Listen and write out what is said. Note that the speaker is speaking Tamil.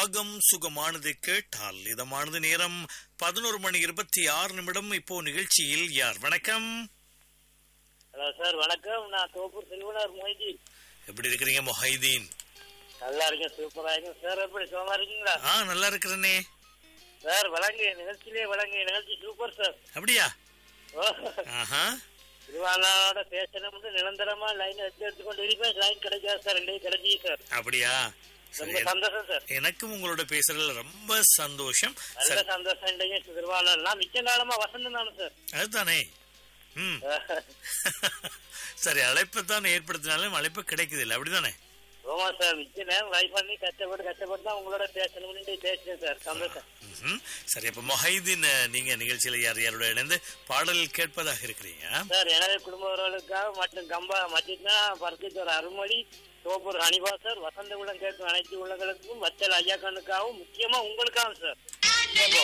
ராகம் சுகமானது கேட்டால் இதமானது நேரம் பதினோரு மணி இருபத்தி ஆறு நிமிடம் இப்போ நிகழ்ச்சியில் யார் வணக்கம் ஹலோ சார் வணக்கம் நான் தோப்பூர் செல்வனார் மொய்தீன் எப்படி இருக்கிறீங்க மொஹைதீன் நல்லா இருக்கேன் சூப்பரா இருக்கேன் சார் எப்படி சுகமா இருக்கீங்களா ஆ நல்லா இருக்கிறேனே சார் வழங்கு நிகழ்ச்சியிலே வழங்கு நிகழ்ச்சி சூப்பர் சார் அப்படியா ஓ ஆஹா திருவாரூரோட பேசணும் நிரந்தரமா லைன் எடுத்து எடுத்துக்கொண்டு இருப்பேன் லைன் கிடைக்காது சார் ரெண்டே கிடைச்சி சார் அப்படியா சரி ரொம்ப சந்தோஷம் சார் எனக்கும் உங்களோட பேசுறதுல ரொம்ப சந்தோஷம் நல்ல சரி சந்தோஷம் இன்றைக்கு திருவாரூர் நான் மிச்ச காலமா வசந்தம் தானே சார் அதுதானே ம் சரி அழைப்பை தான் ஏற்படுத்தினாலும் அழைப்பு கிடைக்குது இல்லை அப்படிதானே ஆமா சார் மிச்ச நேரம் லைஃப் பண்ணி கஷ்டப்பட்டு கஷ்டப்பட்டு தான் உங்களோட பேசணும்னு பேசுறேன் சார் சந்தோஷம் ம்ஹும். சரி அப்ப மொஹைதீன் நீங்க நிகழ்ச்சியில யார் யாரோட இணைந்து பாடல் கேட்பதாக இருக்கிறீங்க சார் எனது குடும்பங்களுக்காக மற்றும் கம்பா மத்தியனா பரத்திட்டு ஒரு அருள்மொழி தோப்பூர் ஹனிபா சார் வசந்த உள்ளம் கேட்கும் அனைத்து உள்ளங்களுக்கும் வச்சல் ஐயாக்கனுக்காகவும் முக்கியமா உங்களுக்காகவும் சார்